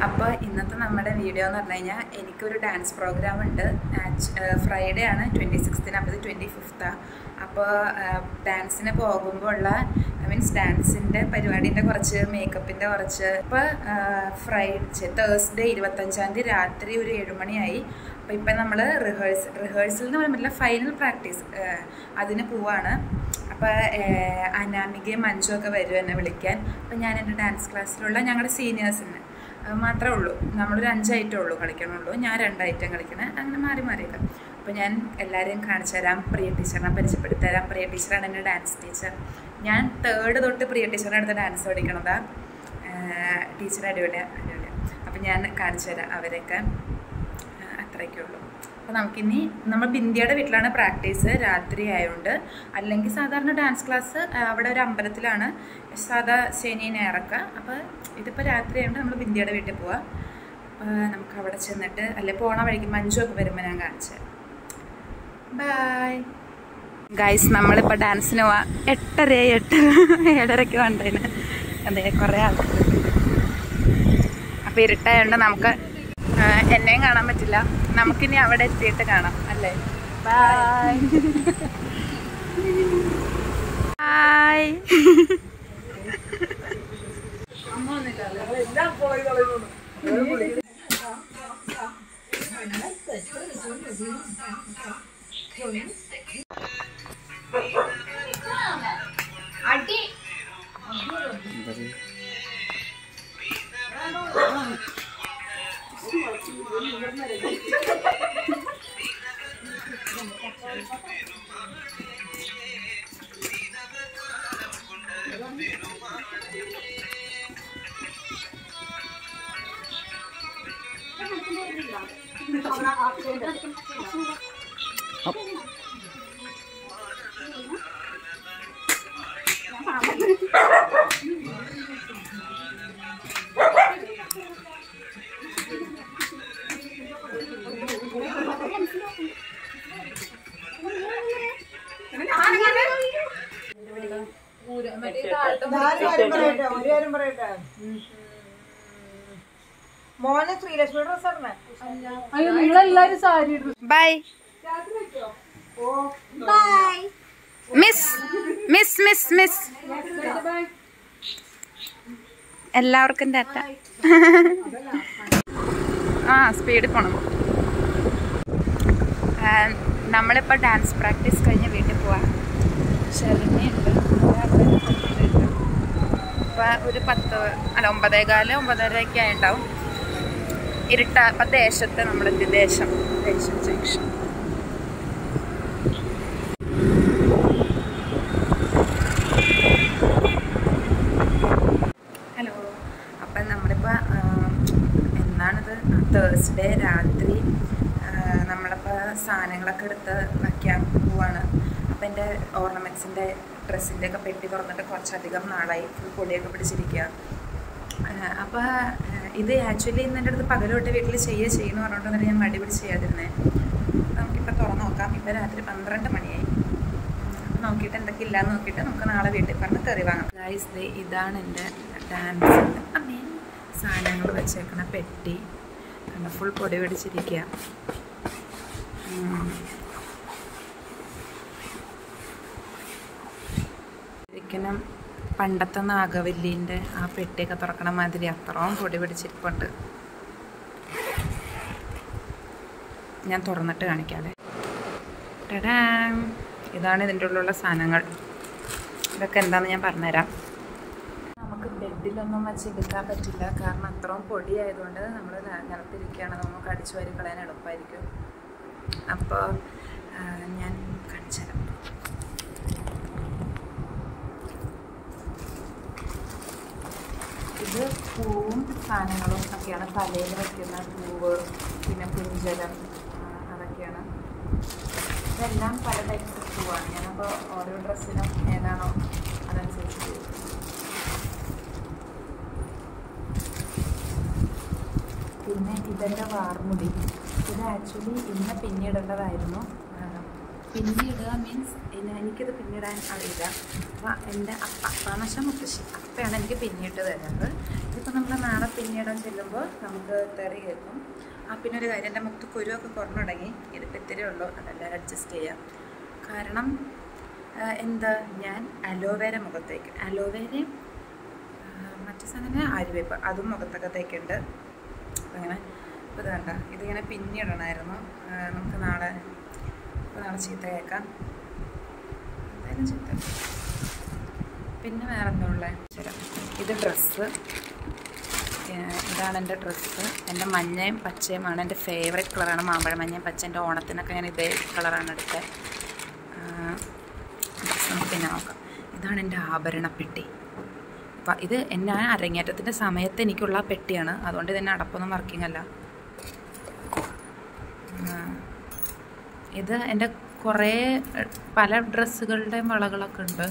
അപ്പോൾ ഇന്നത്തെ നമ്മുടെ വീഡിയോ എന്ന് പറഞ്ഞു കഴിഞ്ഞാൽ എനിക്കൊരു ഡാൻസ് പ്രോഗ്രാം ഉണ്ട് ഫ്രൈഡേ ആണ് ട്വൻറ്റി സിക്സ്തിന് അപ്പോൾ ഇത് ട്വൻറ്റി ഫിഫ്ത്താണ് അപ്പോൾ ഡാൻസിന് പോകുമ്പോൾ ഉള്ള മീൻസ് ഡാൻസിൻ്റെ പരിപാടിൻ്റെ കുറച്ച് മേക്കപ്പിൻ്റെ കുറച്ച് ഇപ്പോൾ ഫ്രൈഡേ തേഴ്സ്ഡേ ഇരുപത്തഞ്ചാം തീയതി രാത്രി ഒരു ഏഴുമണിയായി അപ്പോൾ ഇപ്പം നമ്മൾ റിഹേഴ്സ് റിഹേഴ്സൽ എന്ന് പറയുമ്പോൾ ഫൈനൽ പ്രാക്ടീസ് അതിന് പോവാണ് അപ്പോൾ അനാമികയും മഞ്ജു ഒക്കെ വരും എന്നെ വിളിക്കാൻ അപ്പോൾ ഞാൻ എൻ്റെ ഡാൻസ് ക്ലാസ്സിലുള്ള ഞങ്ങളുടെ സീനിയേഴ്സിന് മാത്രമേ ഉള്ളൂ നമ്മളൊരു അഞ്ചായിട്ടേ ഉള്ളൂ കളിക്കണുള്ളൂ ഞാൻ രണ്ടായിട്ടം കളിക്കണേ അങ്ങനെ മാറി മാറിയൊക്കെ അപ്പോൾ ഞാൻ എല്ലാവരെയും കാണിച്ചു തരാം പ്രിയ ടീച്ചറിനെ പരിചയപ്പെടുത്തി തരാം പ്രിയ ടീച്ചറാണ് എൻ്റെ ഡാൻസ് ടീച്ചർ ഞാൻ തേർഡ് തൊട്ട് പ്രിയ ടീച്ചറിൻ്റെ അടുത്ത് ഡാൻസ് പഠിക്കണതാ ടീച്ചർ അടിപൊളിയാണ് അടിപൊളിയാണ് അപ്പോൾ ഞാൻ കാണിച്ചു തരാം അവരൊക്കെ അത്രയൊക്കെ ഉള്ളൂ അപ്പോൾ നമുക്കിനി നമ്മൾ ബിന്ദിയുടെ വീട്ടിലാണ് പ്രാക്ടീസ് രാത്രി ആയതുകൊണ്ട് അല്ലെങ്കിൽ സാധാരണ ഡാൻസ് ക്ലാസ് അവിടെ ഒരു അമ്പലത്തിലാണ് സാധാ ശനി ഞായറൊക്കെ അപ്പോൾ ഇതിപ്പോൾ രാത്രി ആയതുകൊണ്ട് നമ്മൾ ബിന്ദിയുടെ വീട്ടിൽ പോവാം അപ്പോൾ നമുക്ക് അവിടെ ചെന്നിട്ട് അല്ലെ പോണ വഴിക്ക് മഞ്ജു ഒക്കെ വരുമ്പോൾ ഞാൻ കാണിച്ചു ബായ് ഗൈസ് നമ്മളിപ്പോൾ ഡാൻസിന് പോവാം എട്ടര എട്ടര ഏഴരയ്ക്ക് വേണ്ടതിന് അതെ കുറേ ആൾക്കാർ അപ്പോൾ ഇരുട്ടായതുകൊണ്ട് നമുക്ക് എന്നെയും കാണാൻ പറ്റില്ല നമുക്കിനി അവിടെ എത്തിയിട്ട് കാണാം അല്ലേ ബൈ ബൈ അടി ഒരു കാര്യം പറയട്ടെ മോനെ ശ്രീലക്ഷ്മി ഡ്രസ് ഇടണേ അയ്യോ നിങ്ങളെല്ലാരും സാരി ഇടും bye miss miss miss miss എല്ലാവർക്കും ടാറ്റ ആ സ്പീഡിൽ പോണം നമ്മളിപ്പോൾ ഡാൻസ് പ്രാക്ടീസ് കഴിഞ്ഞ് വീട്ടിൽ പോവാം ശരണ്യുണ്ട് ഇപ്പം ഒരു പത്ത് അല്ല ഒമ്പതേകാല് ഒമ്പതരയൊക്കെ ആയിട്ടുണ്ടാവും ഇരുട്ട ഇപ്പം ദേശത്ത് നമ്മളെത്തി ദേശം ദേശം ജംഗ്ഷൻ ഹലോ അപ്പം നമ്മളിപ്പോൾ എന്നാണിത് തേഴ്സ്ഡേ രാത്രി നമ്മളിപ്പോൾ സാധനങ്ങളൊക്കെ എടുത്ത് വയ്ക്കാൻ പോവാണ് അപ്പം എൻ്റെ ഓർണമെൻറ്റ്സിൻ്റെ ഡ്രസ്സിൻ്റെ ഒക്കെ പെട്ടി തുറന്നിട്ട് കുറച്ചധികം നാളായി ഫുൾ പൊടിയൊക്കെ പിടിച്ചിരിക്കുക അപ്പോൾ ഇത് ആക്ച്വലി ഇന്ന് എൻ്റെ അടുത്ത് പകൽ തൊട്ട് വീട്ടിൽ ചെയ്യുക ചെയ്യുന്നു പറഞ്ഞുകൊണ്ട് ഞാൻ മടി പിടിച്ച് ചെയ്യാതിരുന്നേ നമുക്കിപ്പോൾ തുറന്ന് നോക്കാം ഇപ്പോൾ രാത്രി പന്ത്രണ്ട് മണിയായി നോക്കിയിട്ട് എന്തൊക്കെ ഇല്ലാന്ന് നോക്കിയിട്ട് നമുക്ക് നാളെ വീട്ടിൽ പറഞ്ഞ് കറി വാങ്ങാം ഗൈസ് ദേ ഇതാണ് എൻ്റെ ഡാൻസിൻ്റെ അമ്മേ സാധനങ്ങൾ വെച്ചേക്കണ പെട്ടി കണ്ട ഫുൾ പൊടി പിടിച്ചിരിക്കുക ഒരിക്കലും പണ്ടത്തെ നാഗവല്ലീൻ്റെ ആ പെട്ടിയൊക്കെ തുറക്കണ മാതിരി അത്രയും പൊടി പിടിച്ചിരിപ്പുണ്ട് ഞാൻ തുറന്നിട്ട് കാണിക്കാതെ ടടാം ഇതാണ് ഇതിൻ്റെ ഉള്ളിലുള്ള സാധനങ്ങൾ ഇതൊക്കെ എന്താണെന്ന് ഞാൻ പറഞ്ഞുതരാം നമുക്ക് ബെഡിലൊന്നും വെച്ച് എടുക്കാൻ പറ്റില്ല കാരണം അത്രയും പൊടിയായതുകൊണ്ട് നമ്മൾ നിലത്തിരിക്കുകയാണ് നമുക്ക് അടിച്ചു വാരി കളയാൻ എളുപ്പമായിരിക്കും അപ്പോൾ ഞാൻ കാണിച്ചു തരാം ഇത് പൂവും സാധനങ്ങളും ഒക്കെയാണ് തലയിൽ വയ്ക്കുന്ന പൂവ് പിന്നെ പുഞ്ചരം അതൊക്കെയാണ് ഇതെല്ലാം പല ടൈപ്സ് പൂവാണ് ഞാനപ്പോൾ ഓരോ ഡ്രസ്സിനും ഏതാണോ അതനുസരിച്ച് ചെയ്യും പിന്നെ ഇതെൻ്റെ വാർമുടി ഇത് ആക്ച്വലി ഇന്ന് പിന്നീടേണ്ടതായിരുന്നു പിന്നീടുക മീൻസ് എനിക്കിത് പിന്നിടാൻ അറിയില്ല അപ്പം എൻ്റെ അപ്പ അപ്പാന്ന് വെച്ചാൽ മുത്തശ്ശി അപ്പയാണ് എനിക്ക് പിന്നിട്ട് തരുന്നത് ഇതിപ്പോൾ നമ്മൾ നാളെ പിന്നീട് ചെല്ലുമ്പോൾ നമുക്ക് തെറി കേൾക്കും ആ പിന്നെ ഒരു കാര്യം എൻ്റെ മുഖത്ത് കുരുവൊക്കെ കുറഞ്ഞു തുടങ്ങി ഇതിപ്പോൾ ഇത്തിരി ഉള്ളൂ അതെല്ലാം അഡ്ജസ്റ്റ് ചെയ്യാം കാരണം ആ, എന്താ ഞാൻ അലോവേര മുഖത്തേക്ക് അലോവേരയും ആ, മറ്റു സാധനം ആര്യവേപ്പ് അതും മുഖത്തൊക്കെ തേക്കുന്നുണ്ട് അപ്പം അങ്ങനെ ഇപ്പോൾ ഇത് വേണ്ട ഇതിങ്ങനെ പിന്നിടണമായിരുന്നു ആ, നമുക്ക് നാളെ ഇപ്പോൾ നാളെ ചീത്ത കേൾക്കാം എന്തായാലും ചീത്ത പിന്നെ വേറെ എന്താ ഉള്ളത് ശരി ഇത് ഡ്രസ്സ് ഇതാണ് എൻ്റെ ഡ്രസ്സ് എൻ്റെ മഞ്ഞയും പച്ചയുമാണ് എൻ്റെ ഫേവറേറ്റ് കളറാണ് മാമ്പഴ മഞ്ഞയും പച്ച എൻ്റെ ഓണത്തിനൊക്കെ ഞാൻ ഇതേ കളറാണ് എടുത്തത് ഡ്രസ്സ് നമുക്ക് പിന്നെ നോക്കാം ഇതാണ് എൻ്റെ ആഭരണപ്പെട്ടി അപ്പം ഇത് എന്നെ അരങ്ങേറ്റത്തിൻ്റെ സമയത്ത് എനിക്കുള്ള പെട്ടിയാണ് അതുകൊണ്ട് ഇതിൻ്റെ അടപ്പൊന്നും വർക്കിംഗ് അല്ല ആ. ഇത് എൻ്റെ കുറേ എ, പല ഡ്രസ്സുകളുടെയും വളകളൊക്കെ ഉണ്ട്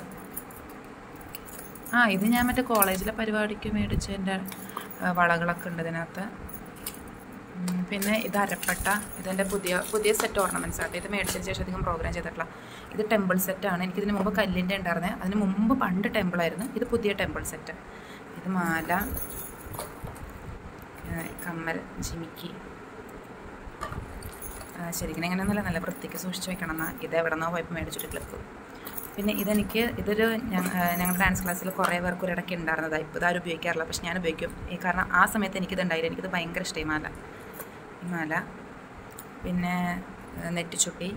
ആ ഇത് ഞാൻ മറ്റേ കോളേജിലെ പരിപാടിക്ക് മേടിച്ച എൻ്റെ ആ, വളകളൊക്കെ ഉണ്ട് ഇതിനകത്ത് ഉം, പിന്നെ ഇത് അരപ്പട്ട ഇതെൻ്റെ പുതിയ പുതിയ സെറ്റ് ഓർണമെൻറ്റ്സ് ആട്ടെ ഇത് മേടിച്ചതിന് ശേഷം അധികം പ്രോഗ്രാം ചെയ്തിട്ടുള്ള ഇത് ടെമ്പിൾ സെറ്റാണ് എനിക്കിതിന് മുമ്പ് കല്ലിൻ്റെ ഉണ്ടായിരുന്നത് അതിന് മുമ്പ് പണ്ട് ടെമ്പിളായിരുന്നു ഇത് പുതിയ ടെമ്പിൾ സെറ്റ് ഇത് മാല ആ, കമ്മൽ ജിമിക്കി ആ, ശരിക്കും എങ്ങനെയൊന്നുമല്ല നല്ല വൃത്തിക്ക് സൂക്ഷിച്ച് വെക്കണം എന്നാൽ ഇത് എവിടെ നിന്നോ പോയപ്പോൾ മേടിച്ചിട്ട് ക്ലിപ്പ് പിന്നെ ഇതെനിക്ക് ഇതൊരു ഞങ്ങ- ആ, ഞങ്ങളുടെ ഡാൻസ് ക്ലാസ്സിൽ കുറേ പേർക്ക് ഒരിടയ്ക്ക് ഉണ്ടായിരുന്നതാണ് ഇപ്പോൾ ഇതാരും ഉപയോഗിക്കാറില്ല പക്ഷെ ഞാൻ ഉപയോഗിക്കും ഈ കാരണം ആ സമയത്ത് എനിക്കിത് ഉണ്ടായില്ല എനിക്കിത് ഭയങ്കര ഇഷ്ടമായി മാല ഈ മാല പിന്നെ ആ, നെറ്റിച്ചുട്ടി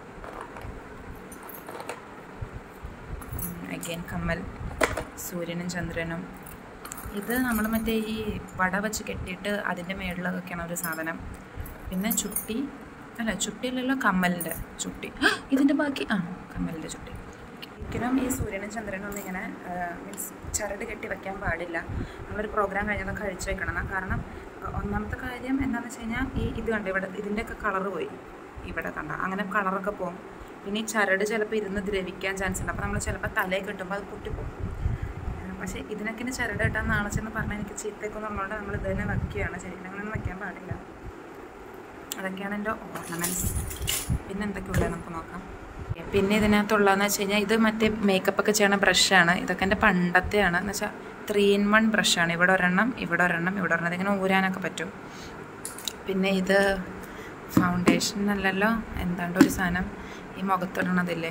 അഗൈൻ കമ്മൽ സൂര്യനും ചന്ദ്രനും ഇത് നമ്മൾ മറ്റേ ഈ വട വെച്ച് കെട്ടിയിട്ട് അതിൻ്റെ മേളിലൊക്കെ വെക്കണ ഒരു സാധനം പിന്നെ ചുട്ടി അല്ല ചുട്ടിയിലല്ലോ കമ്മലിൻ്റെ ചുട്ടി ആ, ഇതിൻ്റെ ബാക്കി ആ കമ്മലിൻ്റെ ചുട്ടി ഒരിക്കലും ഈ സൂര്യനും ചന്ദ്രനും ഒന്നും ഇങ്ങനെ മീൻസ് ചരട് കെട്ടി വെക്കാൻ പാടില്ല നമ്മളൊരു പ്രോഗ്രാം കഴിഞ്ഞതൊക്കെ കഴിച്ചു വെക്കണം എന്നാ കാരണം അഹ് ഒന്നാമത്തെ കാര്യം എന്താണെന്ന് വെച്ച് കഴിഞ്ഞാൽ ഈ ഇത് കണ്ട് ഇവിടെ ഇതിൻ്റെയൊക്കെ കളറ് പോയി ഇവിടെ കണ്ട അങ്ങനെ കളറൊക്കെ പോകും പിന്നെ ഈ ചരട് ചിലപ്പോൾ ഇരുന്ന് ദ്രവിക്കാൻ ചാൻസ് ഉണ്ട് അപ്പോൾ നമ്മൾ ചിലപ്പോൾ തലയിൽ കിട്ടുമ്പോൾ അത് പൊട്ടിപ്പോകും ഏഹ് പക്ഷേ ഇതിനൊക്കെ ഇനി ചരട് കിട്ടാൻ നാളെ ചെന്ന് പറഞ്ഞാൽ എനിക്ക് ചീത്തയൊക്കെ നമ്മളോട് നമ്മൾ ഇത് തന്നെ വയ്ക്കുകയാണ് ശരിക്കും അങ്ങനെയൊന്നും വയ്ക്കാൻ പാടില്ല അതൊക്കെയാണ് എൻ്റെ ഓർണമെൻറ്റ്സ് പിന്നെ എന്തൊക്കെയുള്ളത് നമുക്ക് നോക്കാം പിന്നെ ഇതിനകത്തുള്ളതെന്ന് വെച്ച് കഴിഞ്ഞാൽ ഇത് മറ്റേ മേക്കപ്പ് ഒക്കെ ചെയ്യണ ബ്രഷാണ് ഇതൊക്കെ എൻ്റെ പണ്ടത്തെയാണ് എന്ന് വെച്ചാൽ ത്രീ ഇൻ വൺ ബ്രഷാണ് ഇവിടെ ഒരെണ്ണം ഇവിടെ ഒരെണ്ണം ഇവിടെ ഒരെണ്ണം ഇതിങ്ങനെ ഊരാനൊക്കെ പറ്റും പിന്നെ ഇത് ഫൗണ്ടേഷൻ അല്ലല്ലോ എന്താണ്ട് ഒരു സാധനം ഈ മുഖത്തിടണതില്ലേ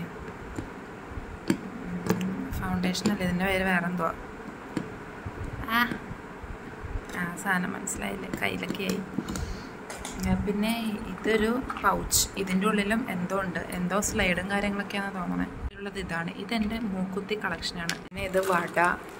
ഫൗണ്ടേഷൻ അല്ല ഇതിൻ്റെ പേര് വേറെ എന്തോ ആ ആ സാധനം മനസ്സിലായില്ലേ കയ്യിലൊക്കെ ആയി ആ, പിന്നെ ഇതൊരു പൗച്ച് ഇതിൻ്റെ ഉള്ളിലും എന്തോ ഉണ്ട് എന്തോ സ്ലൈഡും കാര്യങ്ങളൊക്കെയാണ് തോന്നുന്നത് ഉള്ളത് ഇതാണ് ഇതെൻ്റെ മൂക്കുത്തി കളക്ഷനാണ് പിന്നെ ഇത് വട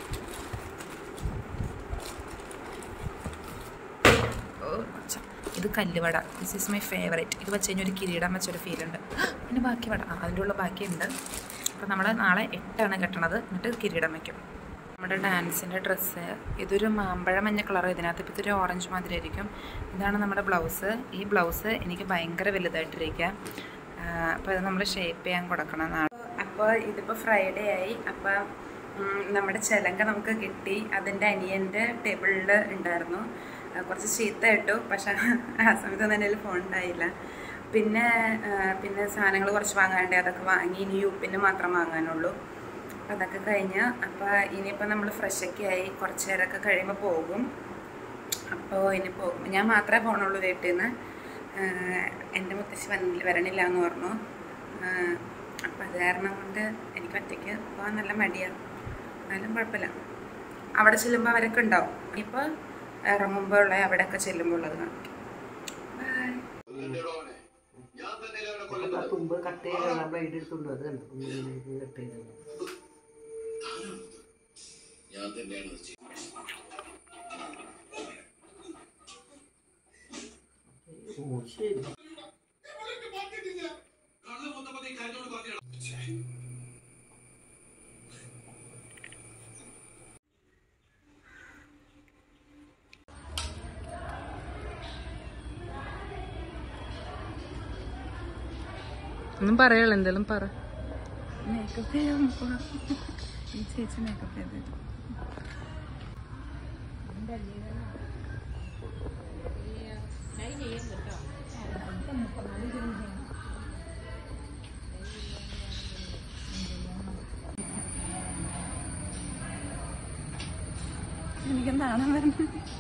ഓ, ഛ, ഇത് കല്ലുവട ദിസ് ഈസ് മൈ ഫേവറേറ്റ് ഇത് വെച്ച് കഴിഞ്ഞാൽ ഒരു കിരീടം വെച്ചൊരു ഫീൽ ഉണ്ട് പിന്നെ ബാക്കി വട ആ, അതിൻ്റെ ഉള്ള ബാക്കിയുണ്ട് അപ്പോൾ നമ്മൾ നാളെ എട്ടാണ് കെട്ടണത് എന്നിട്ട് കിരീടം വയ്ക്കും നമ്മുടെ ഡാൻസിൻ്റെ ഡ്രസ്സ് ഇതൊരു മാമ്പഴ മഞ്ഞ കളർ ഇതിനകത്ത് ഇപ്പോൾ ഇതൊരു ഓറഞ്ച് മാതിരി ആയിരിക്കും ഇതാണ് നമ്മുടെ ബ്ലൗസ് ഈ ബ്ലൗസ് എനിക്ക് ഭയങ്കര വലുതായിട്ടിരിക്കുക അപ്പോൾ ഇത് നമ്മൾ ഷേപ്പ് ചെയ്യാൻ കൊടുക്കണം നാളെ അപ്പോൾ ഇതിപ്പോൾ ഫ്രൈഡേ ആയി അപ്പോൾ നമ്മുടെ ചിലങ്ക നമുക്ക് കിട്ടി അതിൻ്റെ അനിയൻ്റെ ടേബിളിൽ ഉണ്ടായിരുന്നു ആ, കുറച്ച് ചീത്ത ഇട്ടു പക്ഷെ ആ സമയത്ത് ഒന്നും എൻ്റെ ഫോൺ ഉണ്ടായില്ല പിന്നെ ആ, പിന്നെ സാധനങ്ങൾ കുറച്ച് വാങ്ങാണ്ട് അതൊക്കെ വാങ്ങി ഇനി യുപ്പിന് മാത്രം വാങ്ങാനുള്ളൂ അപ്പം അതൊക്കെ കഴിഞ്ഞ് അപ്പോൾ ഇനിയിപ്പോൾ നമ്മൾ ഫ്രഷൊക്കെ ആയി കുറച്ച് നേരമൊക്കെ കഴിയുമ്പോൾ പോകും അപ്പോൾ ഇനി പോകും ഞാൻ മാത്രമേ പോകണുള്ളൂ വീട്ടിൽ നിന്ന് എൻ്റെ മുത്തശ്ശി വന്നില്ല വരണില്ല എന്ന് പറഞ്ഞു അപ്പം അത് കാരണം കൊണ്ട് എനിക്ക് ഒറ്റയ്ക്ക് പോകാൻ നല്ല മടിയാണ് എന്നാലും കുഴപ്പമില്ല അവിടെ ചെല്ലുമ്പോൾ അവരൊക്കെ ഉണ്ടാവും ഇപ്പോൾ ഇറങ്ങുമ്പോൾ ഉള്ള അവിടെയൊക്കെ ചെല്ലുമ്പോൾ ഉള്ളത് കാണിക്കും ബൈ ആ തുമ്പ് കട്ട് ചെയ്ത് ബ്ലൈഡ് എടുത്തുകൊണ്ട് അത് കണ്ടു ഇങ്ങനെ കട്ട് ചെയ്തത് ഓ ശരി ഒന്നും പറയുള്ളൂ എന്തെങ്കിലും പറ മേക്കപ്പ് ചെയ്യാൻ പോവാം. ഈ ചേച്ചി മേക്കപ്പ് ചെയ്ത് എനിക്ക് നാളെ കാണാൻ വരുന്നു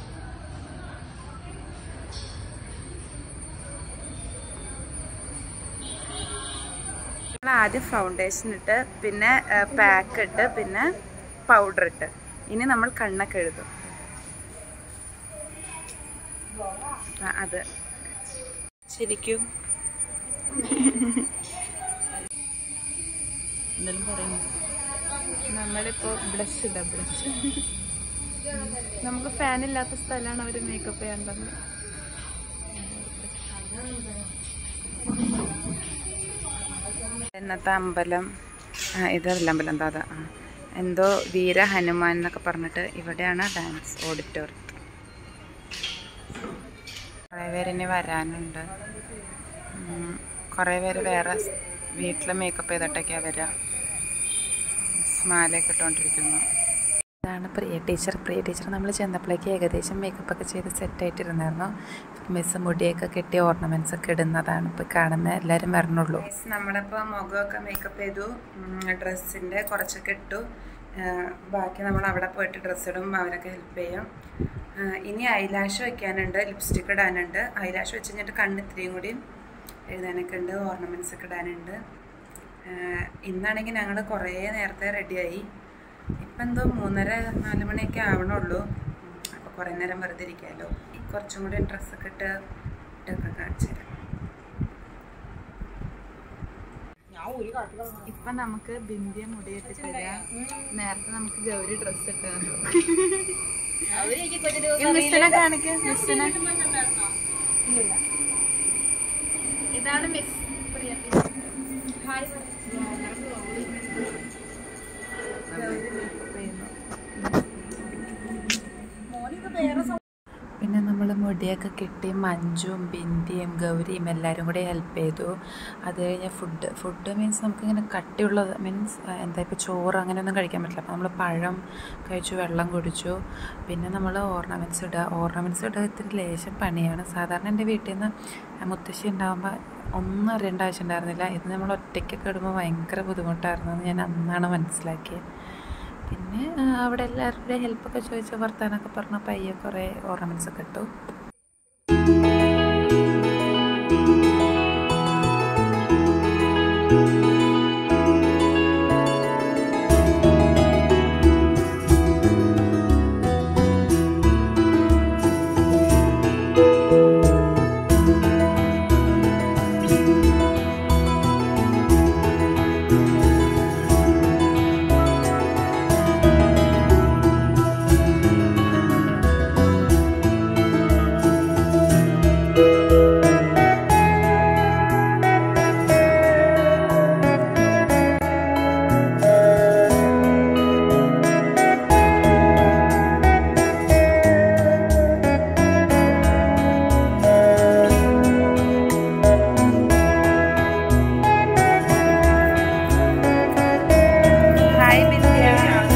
നമ്മൾ ആദ്യം ഫൗണ്ടേഷൻ ഇട്ട് പിന്നെ പാക്ക് ഇട്ട് പിന്നെ പൗഡർ ഇട്ട് ഇനി നമ്മൾ കണ്ണൊക്കെ എഴുതും ആ, അത് ശരിക്കും എന്തെങ്കിലും പറയുന്നു നമ്മളിപ്പോ ബ്ലഷ് ഇടാ ബ്ലഷ് നമുക്ക് ഫാൻ ഇല്ലാത്ത സ്ഥലമാണ് അവര് മേക്കപ്പ് ചെയ്യേണ്ടത് ഇന്നത്തെ അമ്പലം ആ, ഇതല്ല അമ്പലം എന്താ അത് ആ, എന്തോ വീര ഹനുമാൻ എന്നൊക്കെ പറഞ്ഞിട്ട് ഇവിടെയാണ് ഡാൻസ് ഓഡിറ്റോറിയം കുറേ പേര് ഇനി വരാനുണ്ട് ഉം, കുറേ പേര് വേറെ വീട്ടിൽ മേക്കപ്പ് ചെയ്തിട്ടൊക്കെയാണ് വരിക സ്മാലയൊക്കെ ഇട്ടുകൊണ്ടിരിക്കുന്നു ഇതാണ് പ്രിയ ടീച്ചർ പ്രിയ ടീച്ചർ നമ്മൾ ചെന്നപ്പോഴേക്ക് ഏകദേശം മേക്കപ്പ് ഒക്കെ ചെയ്ത് സെറ്റായിട്ടിരുന്നായിരുന്നു മിസ് മുടിയൊക്കെ കെട്ടി ഓർണമെന്റ്സ് ഒക്കെ ഇടുന്നതാണ് ഇപ്പോൾ കാണുന്ന എല്ലാവരും വരണുള്ളൂ നമ്മളിപ്പോൾ മുഖമൊക്കെ മേക്കപ്പ് ചെയ്തു ഡ്രസ്സിൻ്റെ കുറച്ചൊക്കെ ഇട്ടു ബാക്കി നമ്മൾ അവിടെ പോയിട്ട് ഡ്രസ്സ് ഇടും അവരൊക്കെ ഹെൽപ്പ് ചെയ്യും ആ, ഇനി ഐലാഷ് വയ്ക്കാനുണ്ട് ലിപ്സ്റ്റിക്ക് ഇടാനുണ്ട് ഐലാഷ് വെച്ച് കഴിഞ്ഞിട്ട് കണ്ണ് ഇത്രയും കൂടി എഴുതാനൊക്കെ ഉണ്ട് ഓർണമെൻറ്റ്സ് ഒക്കെ ഇടാനുണ്ട് ആ, ഇന്നാണെങ്കിൽ ഞങ്ങൾ കുറേ നേരത്തെ റെഡിയായി ഇപ്പം എന്തോ മൂന്നര നാല് മണിയൊക്കെ ആവണുള്ളൂ അപ്പോൾ കുറേ നേരം വെറുതെ ഇരിക്കാമല്ലോ കുറച്ചും കൂടി ഡ്രസ്സൊക്കെ ഇട്ട് ഇട്ടൊക്കെ കാണിച്ചു തരാം ഇപ്പൊ നമുക്ക് ബിന്ദിയ മുടിയിട്ട് തരാം നേരത്തെ നമുക്ക് ഗൗരി ഡ്രസ് ഇട്ട് മിസ്സിനെ കാണിക്ക മിസ്സിനെ ഇതാണ് മിസ് പ്രിയ ഹായ് പിന്നെ നമ്മൾ മുടിയൊക്കെ കെട്ടി മഞ്ജുവും ബിന്ദിയും ഗൗരിയും എല്ലാവരും കൂടെ ഹെൽപ്പ് ചെയ്തു അത് കഴിഞ്ഞ് ഫുഡ് ഫുഡ് മീൻസ് നമുക്കിങ്ങനെ കട്ടിയുള്ളത് മീൻസ് എന്താ ഇപ്പോൾ ചോറ് അങ്ങനെയൊന്നും കഴിക്കാൻ പറ്റില്ല അപ്പോൾ നമ്മൾ പഴം കഴിച്ചു വെള്ളം കുടിച്ചു പിന്നെ നമ്മൾ ഓർണമെൻറ്റ്സ് ഇടുക ഓർണമെൻറ്റ്സ് ഇടുക ഇത്തിരി ലേശം പണിയാണ് സാധാരണ എൻ്റെ വീട്ടിൽ നിന്ന് മുത്തശ്ശി ഉണ്ടാകുമ്പോൾ ഒന്നും അറിയേണ്ട ആവശ്യം ഉണ്ടായിരുന്നില്ല ഇത് നമ്മൾ ഒറ്റയ്ക്കൊക്കെ ഇടുമ്പോൾ ഭയങ്കര ബുദ്ധിമുട്ടായിരുന്നു എന്ന് ഞാൻ അന്നാണ് മനസ്സിലാക്കിയത് പിന്നെ ആ, അവിടെ എല്ലാവരുടെയും ഹെൽപ്പൊക്കെ ചോദിച്ച് വർത്താനൊക്കെ പറഞ്ഞ പയ്യെ കുറേ ഓർണമെൻറ്റ്സ് ഒക്കെ ഇട്ടു ഹായ് ബിന്ദിയ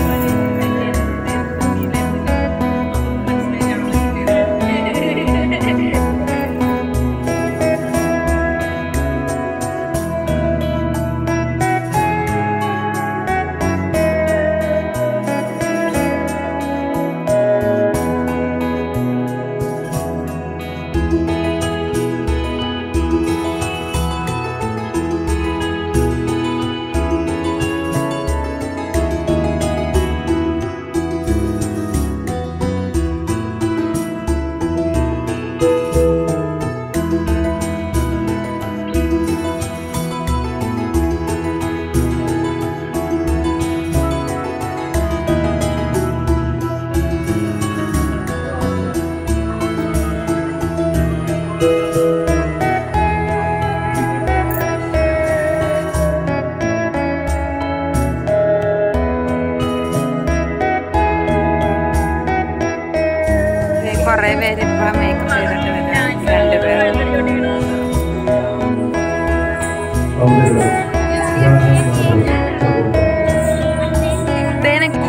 കുറേ പേര് ഇപ്പം മേക്കപ്പ് ചെയ്തിട്ട് വരാം രണ്ടുപേരും ദേനക്ക്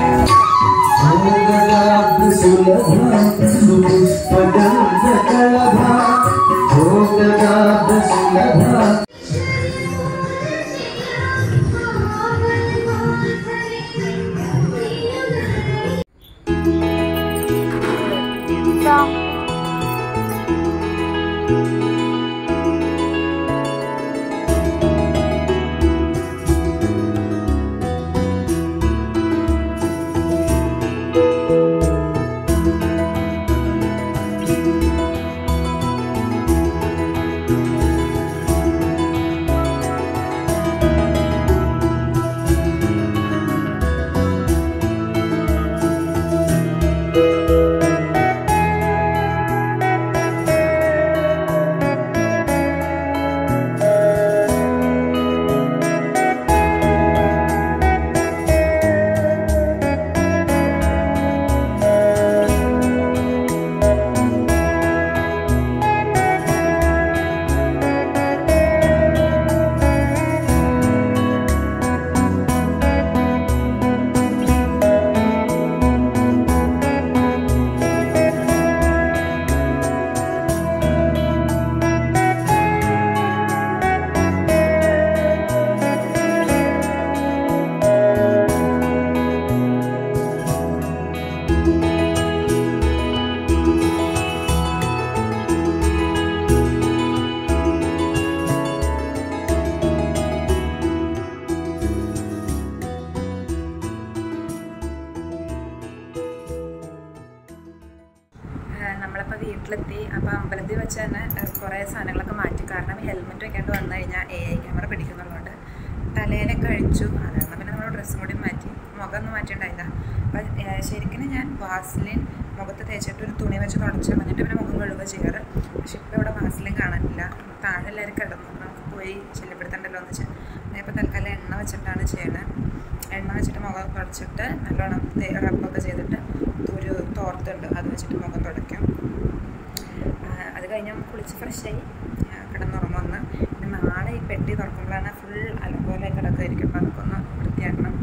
നമ്മളിപ്പോൾ വീട്ടിലെത്തി അപ്പോൾ അമ്പലത്തിൽ വെച്ച് തന്നെ ഏഹ്, കുറേ സാധനങ്ങളൊക്കെ മാറ്റി കാരണം ഹെൽമെറ്റ് വെക്കാണ്ട് വന്നു കഴിഞ്ഞാൽ എ ഐ ക്യാമറ പിടിക്കുന്നുള്ളതുകൊണ്ട് തലയിലൊക്കെ കഴിച്ചു അതാണ് പിന്നെ നമ്മൾ ഡ്രസ്സും കൂടി മാറ്റി മുഖമൊന്നും മാറ്റിയിട്ടുണ്ടായില്ല അപ്പം ശരിക്കും ഞാൻ വാസ്ലിൻ മുഖത്ത് തേച്ചിട്ട് ഒരു തുണി വെച്ച് തുടച്ച് കളഞ്ഞിട്ട് പിന്നെ മുഖം കഴുകുക ചെയ്യാറ് പക്ഷെ ഇപ്പോൾ ഇവിടെ വാസ്ലിൻ കാണാനില്ല താഴെ എല്ലാവരും കിടന്നു അപ്പോൾ നമുക്ക് പോയി ശല്യപ്പെടുത്തണ്ടല്ലോ എന്ന് വെച്ചാൽ ഞാൻ ഇപ്പോൾ തൽക്കാലം എണ്ണ വെച്ചിട്ടാണ് ചെയ്യണത് എണ്ണ വെച്ചിട്ട് മുഖം തുടച്ചിട്ട് നല്ലോണം തേ- റബ്ബൊക്കെ ചെയ്തിട്ട് ഒരു തോർത്തുണ്ട് അത് വെച്ചിട്ട് മുഖം തുടയ്ക്കും ആ, അത് കഴിഞ്ഞ് കുളിച്ച് ഫ്രഷായി കിടന്നുറങ്ങുമെന്ന് പിന്നെ നാളെ ഈ പെട്ടി തുറക്കുമ്പോഴാണ് ഫുൾ അലങ്കോലെ കിടക്കുമായിരിക്കും അപ്പോൾ അതൊക്കെ ഒന്ന് വൃത്തിയാക്കണം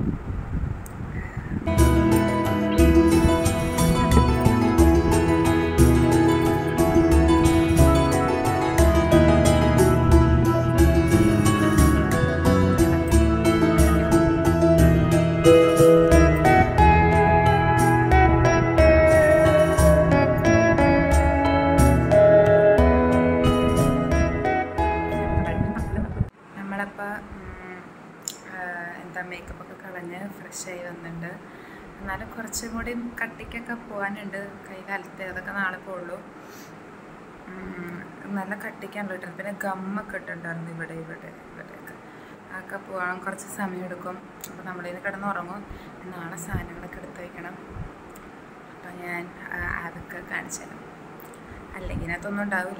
നമ്മളപ്പോൾ എന്താ മേക്കപ്പൊക്കെ കളഞ്ഞ് ഫ്രഷായി വന്നിട്ടുണ്ട് എന്നാലും കുറച്ചും കൂടി കട്ടിക്കൊക്കെ പോകാനുണ്ട് കൈ കാലത്തെ അതൊക്കെ നാളെ പോകുള്ളൂ ഉം, നല്ല കട്ടിക്കാണല്ലോ ഇട്ടത് പിന്നെ ഗമ്മൊക്കെ ഇട്ടിട്ടുണ്ടായിരുന്നു ഇവിടെ ഇവിടെ ഇവിടെയൊക്കെ അതൊക്കെ പോകാൻ കുറച്ച് സമയം എടുക്കും അപ്പോൾ നമ്മളിന്ന് കിടന്ന് ഉറങ്ങും നാളെ സാധനങ്ങളൊക്കെ എടുത്ത് വയ്ക്കണം അപ്പോൾ ഞാൻ ആ, അതൊക്കെ കാണിച്ചു തരാം അല്ലെങ്കിൽ അതൊന്നും ഉണ്ടാവില്ല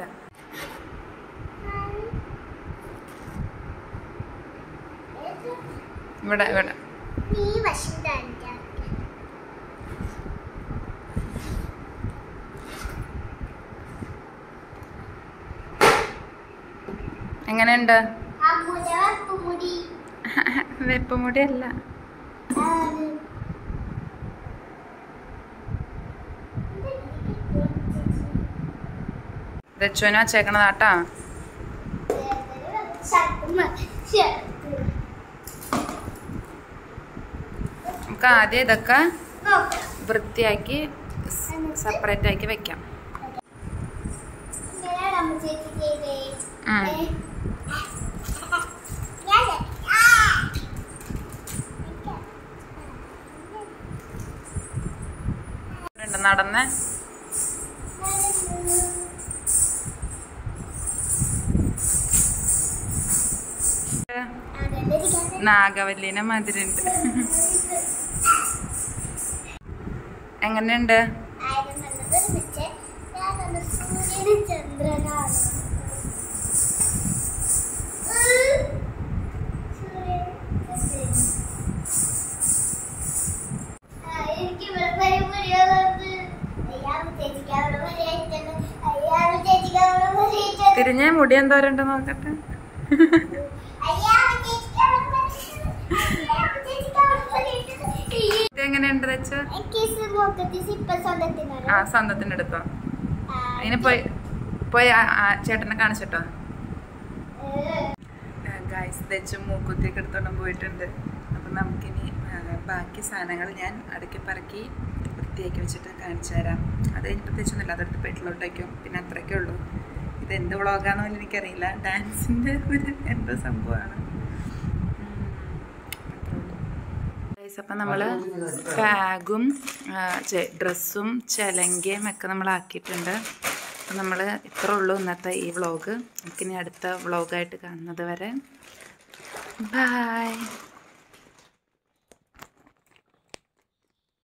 ഇവിടെ ഇവിടെ നീ വശം കാണിക്കാം എങ്ങനെയുണ്ട് ആ മുലവപ്പ് മുടി വെപ്പമുടി അല്ല അത് ദച്ചുവിന് വച്ചേക്കണതാട്ടാ നമുക്ക് ആദ്യം ഇതൊക്കെ വൃത്തിയാക്കി സെപ്പറേറ്റ് ആക്കി വെക്കാം ഉം. ഉണ്ട് നടന്ന് നാഗവല്ലിനെ മധുരുണ്ട് എങ്ങനെയുണ്ട് ചന്ദ്രനാണ് എനിക്ക് ഇവിടെ വരെ മുടിയുള്ളത് അയ്യാ ചേച്ചിക്ക് അവിടെ വരെ അയച്ചത് അയ്യാ ചേച്ചിക്ക് അവിടെ വരെ അയച്ചത് തിരിഞ്ഞ മുടി എന്തോരുണ്ട് നോക്കട്ടെ അയ്യാ ചേച്ചിക്ക് അവിടെ വരെ അയച്ചത് അയ്യാ ചേച്ചിക്ക് അവിടെ വരെ അയച്ചത് ഇത് എങ്ങനെയുണ്ട് വെച്ച് എനിക്ക് മുഖത്ത് സിപ്പ സ്വന്തത്തിനാണ് ആ സ്വന്തത്തിന്റെ അടുത്തോ അതിന് പോയി പോയി ആ- ആ ചേട്ടനെ കാണിച്ചിട്ടോ ഗായ്സ് തെച്ചും മൂക്കുത്തിയൊക്കെ എടുത്തോണ്ട് പോയിട്ടുണ്ട് അപ്പം നമുക്കിനി ആ, ബാക്കി സാധനങ്ങൾ ഞാൻ അടുക്കി പറക്കി വൃത്തിയാക്കി വെച്ചിട്ട് കാണിച്ചു തരാം അത് കഴിഞ്ഞിട്ട് തെച്ചൊന്നുമില്ല അതെടുത്ത് പെട്ടിലോട്ട് വയ്ക്കും പിന്നെ അത്രയ്ക്കേ ഉള്ളൂ ഇത് എന്ത് വ്ളോഗാന്ന് പോലും എനിക്കറിയില്ല ഡാൻസിൻ്റെ ഒരു എന്തോ സംഭവമാണ് അപ്പം നമ്മൾ ബാഗും ഡ്രസ്സും ചെലങ്കയും ഒക്കെ നമ്മൾ ആക്കിയിട്ടുണ്ട് അപ്പം നമ്മൾ ഇത്രേ ഉള്ളൂ ഇന്നത്തെ ഈ വ്ളോഗ് നമുക്കിനി അടുത്ത വ്ളോഗായിട്ട് കാണുന്നത് വരെ ബായ്